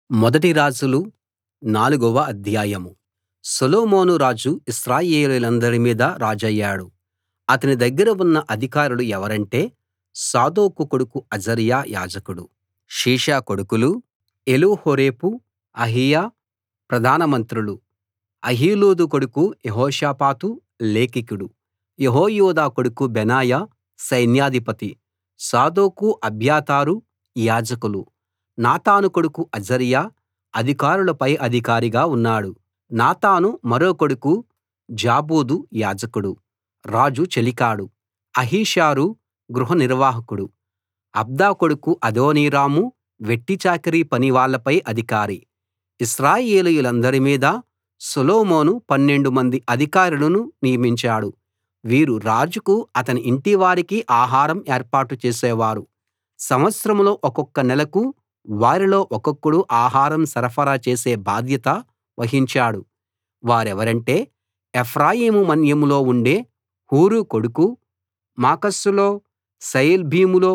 మొదటి రాజులు నాలుగవ అధ్యాయం సొలొమోను రాజు ఇశ్రాయేలీయులందరి మీద రాజయ్యాడు అతని దగ్గర ఉన్న అధికారులు ఎవరంటే సాదోకు కొడుకు అజర్యా యాజకుడు షీషా కొడుకులు ఎలీహోరెపు అహీయా ప్రధాన మంత్రులు అహీలూదు కొడుకు యెహోషాపాతు లేఖికుడు యెహోయాదా కొడుకు బెనాయా సైన్యాధిపతి సాదోకు అబ్యాతారు యాజకులు నాతాను కొడుకు అజర్యా అధికారుల పై అధికారిగా ఉన్నాడు నాతాను మరో కొడుకు జాబూదు యాజకుడు రాజు చెలికాడు అహీషారు గృహ నిర్వాహకుడు అబ్దా కొడుకు అదోనీరాము వెట్టిచాకిరీ పనివాళ్ళపై అధికారి ఇశ్రాయేలీయులందరి మీదా సొలొమోను పన్నెండు మంది అధికారులను నియమించాడు వీరు రాజుకు అతని ఇంటివారికి ఆహారం ఏర్పాటు చేసేవారు సంవత్సరంలో ఒక్కొక్క నెలకు వారిలో ఒక్కొక్కడు ఆహారం సరఫరా చేసే బాధ్యత వహించాడు వారెవరంటే ఎఫ్రాయిము మన్యంలో ఉండే హూరు కొడుకు మాకస్సులో షయల్బీములో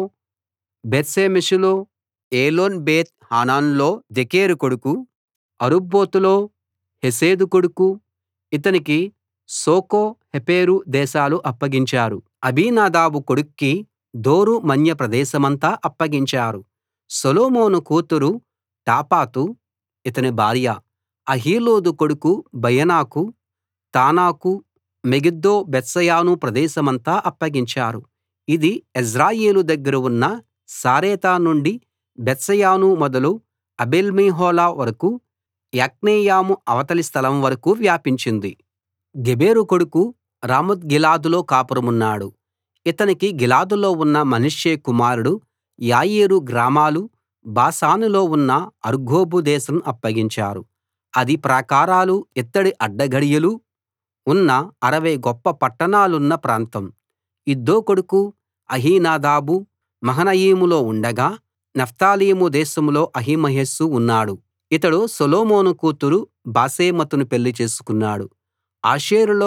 బేత్షెమెషులో ఏలోన్ బేత్ హానాన్లో దెకెరు కొడుకు అరుబ్బోతులో హెసెదు కొడుకు ఇతనికి శోకో హెపెరు దేశాలు అప్పగించారు అబీనాదాబు కొడుక్కి దోరు మన్య ప్రదేశమంతా అప్పగించారు సొలొమోను కూతురు టాపాతు ఇతని భార్య అహీలూదు కొడుకు బయనాకు తానాకు మెగిద్దో బేత్షెయాను ప్రదేశమంతా అప్పగించారు ఇది యెజ్రెయేలు దగ్గర ఉన్న సారెతా నుండి బేత్షెయాను మొదలు ఆబేల్మెహోలా వరకూ యొక్నెయాము అవతలి స్థలం వరకూ వ్యాపించింది గెబెరు కొడుకు రామోత్గిలాదులో కాపురమున్నాడు ఇతనికి గిలాదులో ఉన్న మనష్షే కుమారుడు యాయీరు గ్రామాలు బాషానులో ఉన్న అర్గోబు దేశం అప్పగించారు అది ప్రాకారాలు ఇత్తడి అడ్డగడియలు ఉన్న 60 గొప్ప పట్టణాలున్న ప్రాంతం ఇద్దో కొడుకు అహీనాదాబు మహనయీములో ఉండగా నఫ్తాలీము దేశంలో అహిమయస్సు ఉన్నాడు ఇతడు సొలొమోను కూతురు బాశెమతును పెళ్లి చేసుకున్నాడు ఆషేరులో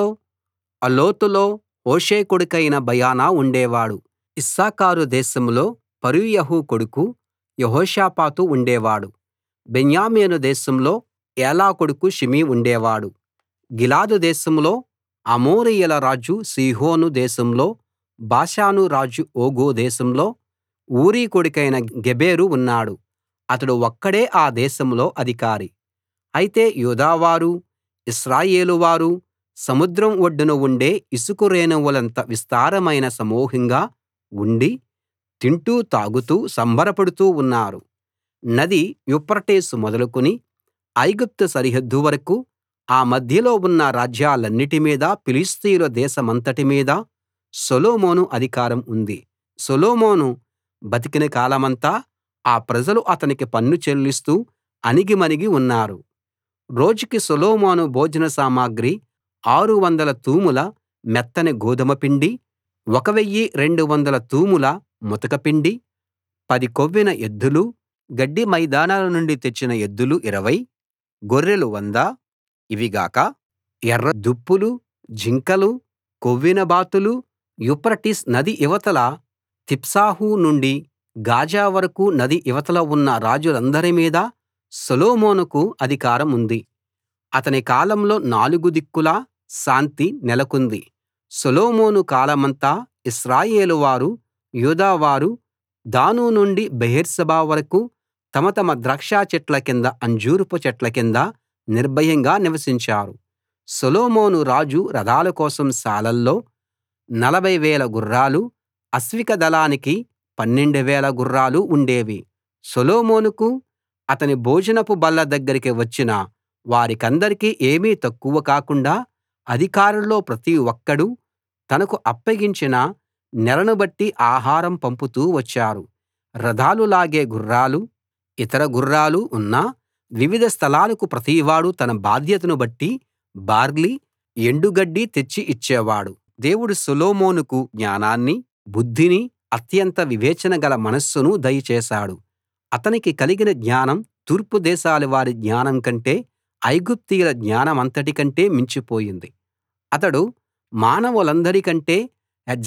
ఆలోతులో హూషై కొడుకైన బయనా ఉండేవాడు ఇశ్శాఖారు దేశంలో పరూయహు కొడుకు యెహోషాపాతు ఉండేవాడు బెన్యామీను దేశంలో ఏలా కొడుకు షిమీ ఉండేవాడు గిలాదు దేశంలో అమోరీయుల రాజు సీహోను దేశంలో బాషాను రాజు ఓగు దేశంలో ఊరీ కొడుకైన గెబెరు ఉన్నాడు అతడు ఒక్కడే ఆ దేశంలో అధికారి అయితే యూదావారు ఇశ్రాయేలు వారు సముద్రం ఒడ్డున ఉండే ఇసుక రేణువులంత విస్తారమైన సమూహంగా ఉండి తింటూ తాగుతూ సంబరపడుతూ ఉన్నారు నది యూఫ్రటీసు మొదలుకుని ఐగుప్తు సరిహద్దు వరకూ ఆ మధ్యలో ఉన్న రాజ్యాలన్నిటి మీదా ఫిలిష్తీయుల దేశమంతటి మీదా సొలొమోను అధికారం ఉంది సొలొమోను బతికిన కాలమంతా ఆ ప్రజలు అతనికి పన్ను చెల్లిస్తూ అణిగిమణిగి ఉన్నారు రోజుకి సొలొమోను భోజన సామగ్రి 600 తూముల మెత్తని గోదుమ పిండి 1 200 తూముల ముతక పిండి 10 కొవ్విన ఎద్దులు గడ్డి మైదానాల నుండి తెచ్చిన ఎద్దులు 20 గొర్రెలు 100 ఇవి గాక ఎర్ర దుప్పులు జింకలు కొవ్విన బాతులు యూఫ్రటీసు నది ఇవతల తిప్సహు నుండి గాజా వరకూ నది ఇవతల ఉన్న రాజులందరి మీదా సొలొమోనుకు అధికారముంది అతని కాలంలో నాలుగు దిక్కులా శాంతి నెలకొంది సొలొమోను కాలమంతా ఇశ్రాయేలు వారు యూదా వారు దాను నుండి బెయేర్షెబా వరకూ తమ తమ ద్రాక్ష చెట్ల కింద అంజూరపు చెట్ల కింద నిర్భయంగా నివసించారు సొలొమోను రాజు రథాల కోసం శాలల్లో 40 వేల గుర్రాలు అశ్విక దళానికి 12 వేల గుర్రాలు ఉండేవి సొలొమోనుకు అతని భోజనపు బల్ల దగ్గరికి వచ్చిన వారికందరికీ ఏమీ తక్కువ కాకుండా అధికారుల్లో ప్రతి ఒక్కడూ తనకు అప్పగించిన నెలను బట్టి ఆహారం పంపుతూ వచ్చారు రథాలు లాగే గుర్రాలు ఇతర గుర్రాలు ఉన్న వివిధ స్థలాలకు ప్రతివాడూ తన బాధ్యతను బట్టి బార్లీ ఎండుగడ్డి తెచ్చి ఇచ్చేవాడు దేవుడు సొలొమోనుకు జ్ఞానాన్ని బుద్ధిని అత్యంత వివేచన గల మనస్సును దయచేశాడు అతనికి కలిగిన జ్ఞానం తూర్పు దేశాల వారి జ్ఞానం కంటే ఐగుప్తీయుల జ్ఞానమంతటి కంటే మించిపోయింది అతడు మానవులందరికంటే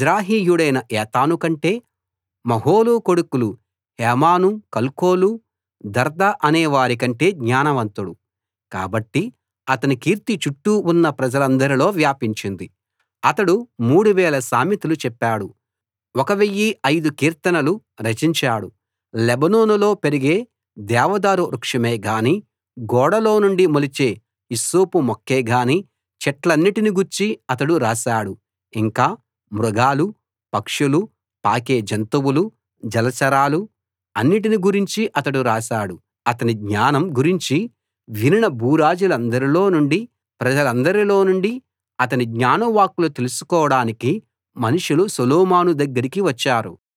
ఎజ్రాహీయుడైన ఏతాను కంటే మహోలు కొడుకులు హేమాను కల్కోలు దర్దా అనే వారికంటే జ్ఞానవంతుడు కాబట్టి అతని కీర్తి చుట్టూ ఉన్న ప్రజలందరిలో వ్యాపించింది అతడు 3000 సామెతలు చెప్పాడు 1005 కీర్తనలు రచించాడు లెబానోనులో పెరిగే దేవదారు వృక్షమే గాని గోడలో నుండి మొలిచే హిస్సోపు మొక్కే గాని చెట్లన్నిటిని గూర్చి అతడు రాశాడు ఇంకా మృగాలు పక్షులు పాకే జంతువులు జలచరాలు అన్నిటిని గురించి అతడు రాశాడు అతని జ్ఞానం గురించి వినిన భూరాజులందరిలో నుండి ప్రజలందరిలో నుండి అతని జ్ఞానవాక్కులు తెలుసుకోడానికి మనుషులు సొలొమోను దగ్గరికి వచ్చారు